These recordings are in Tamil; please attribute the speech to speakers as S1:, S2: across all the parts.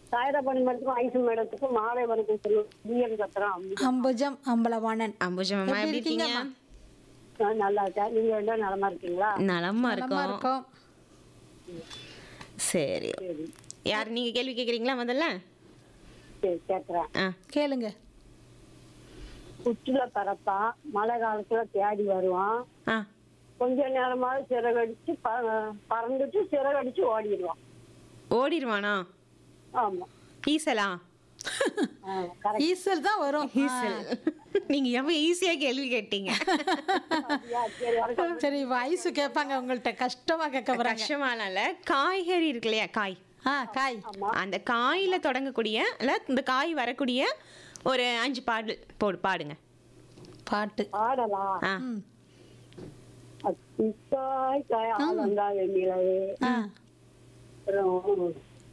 S1: சாயரபாணி மேடத்துக்கும் ஐசு மேடத்துக்கும் மாலை வணக்கம் சொல்லுவோம் பிஎம் சத்திரம்
S2: அம்புஜம் அம்பலவாணன்
S3: அம்புஜமாமா
S2: எப்படி
S3: எப்படி இருக்கீங்க
S2: இருக்கீங்கம்மா?
S1: நான் நல்லா இருக்கேன் நீங்க என்ன நலமா இருக்கீங்களா
S3: நலமா
S2: நலமா
S3: இருக்கும்
S2: இருக்கும்
S3: சரி
S1: சரி
S3: யார் நீங்க கேள்வி கேக்குறீங்களா முதல்ல
S1: சரி கேட்கறேன்
S3: ஆ
S2: கேளுங்க
S1: புற்றுல பறப்பான் மழை காலத்துல தேடி வருவான்
S3: ஆ
S1: கொஞ்ச நேரமாவது சிறகடிச்சு ப- பறந்துட்டு சிறகடிச்சு ஓடிடுவான்
S3: ஓடிடுவானா
S1: ஆமா
S3: ஈசலா
S1: ஆ, correct.
S2: ஈசல் தான் வரும்
S3: ஈசல் நீங்க எவ்வளவு ஈஸியா கேள்வி கேட்டீங்க
S1: அப்படியா? சரி வணக்கம்
S2: சரி வயசு கேட்பாங்க உங்கள்ட்ட கஷ்டமா கேட்க போறாங்க
S3: கஷ்டமானால காய்கறி இருக்கு இல்லையா காய்
S2: ஆ காய்
S3: அந்த காயில தொடங்கக்கூடிய இல்ல இந்த காய் வரக்கூடிய ஒரு அஞ்சு பாடல் போடு பாடுங்க
S2: பாட்டு
S1: பாடலாம்
S3: ஆ
S2: ம்
S1: அத்திக்காய் காய் ஆனந்தா வெண்ணிலவே
S2: ஆ
S1: அப்புறம்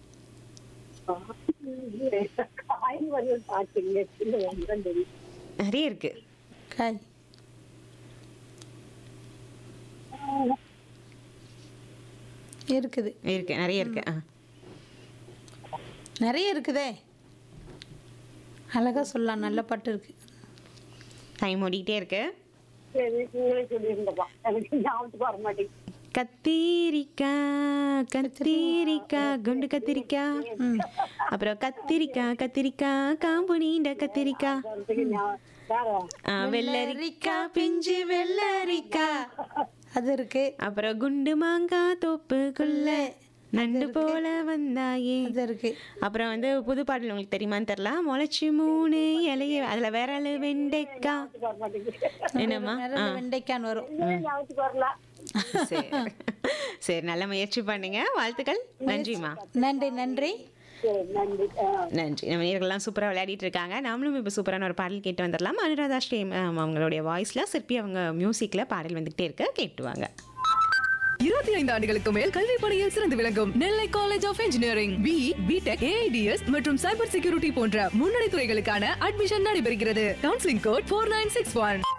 S1: காய் வந்து பாட்டுங்க இந்த ஒன்றும் தெரியும்
S3: நிறைய இருக்கு
S2: காய் இருக்குது
S3: இருக்கு நிறைய இருக்கு ஆ.
S2: நிறைய இருக்குதே அழகா சொல்லலாம் நல்ல பாட்டு இருக்கு
S3: டைம் ஓடிக்கிட்டே இருக்கு
S1: சரி நீங்களே சொல்லியிருந்தப்பா எனக்கு ஞாபகத்துக்கு வர மாட்டேங்குது
S3: கத்திரிக்காய் கத்திரிக்காய் குண்டு கத்திரிக்காய் அப்புறம் கத்திரிக்காய் கத்திரிக்காய் காம்பு நீண்ட கத்திரிக்காய்
S1: அதுக்கு ஞா- வேற
S3: ஆ, வெள்ளரிக்காய் பிஞ்சு வெள்ளரிக்காய்
S2: அது இருக்கு
S3: அப்புறம் குண்டு மாங்காய் தோப்புக்குள்ள நண்டு போல வந்தாயே
S2: அது இருக்கு
S3: அப்புறம் வந்து புது பாடல் உங்களுக்கு தெரியுமான்னு தெரியல முளைச்சி மூணு இலைய அதுல விரல் வெண்டைக்காய்
S1: ஞாபகத்துக்கு வர மாட்டேங்குது
S3: என்னம்மா
S2: நிறைய வெண்டைக்கான் வரும்
S1: நீங்களே ஞாபகத்துக்கு வரல
S3: சரி சரி நல்ல முயற்சி பண்ணுங்க வாழ்த்துக்கள் நன்றிம்மா
S2: நன்றி நன்றி
S1: சரி நன்றி ஆ.
S3: நன்றி நம்ம நேர்கள்லாம் சூப்பராக விளையாடிட்டு இருக்காங்க நாமளும் இப்போ சூப்பரான ஒரு பாடல் கேட்டு வந்துடலாம் அனுராதா ஸ்ரீ மேம் அவங்களுடைய வாய்ஸில் சிற்பி அவங்க மியூசிக்கில் பாடல் வந்துகிட்டே இருக்கு கேட்டுவாங்க
S4: இருபத்தி ஐந்து ஆண்டுகளுக்கு மேல் கல்வி பணியில் சிறந்து விளங்கும் Nellai college of engineering B BTech AIDS மற்றும் சைபர் செக்யூரிட்டி போன்ற முன்னணி துறைகளுக்கான அட்மிஷன் நடைபெறுகிறது counselling code four nine six one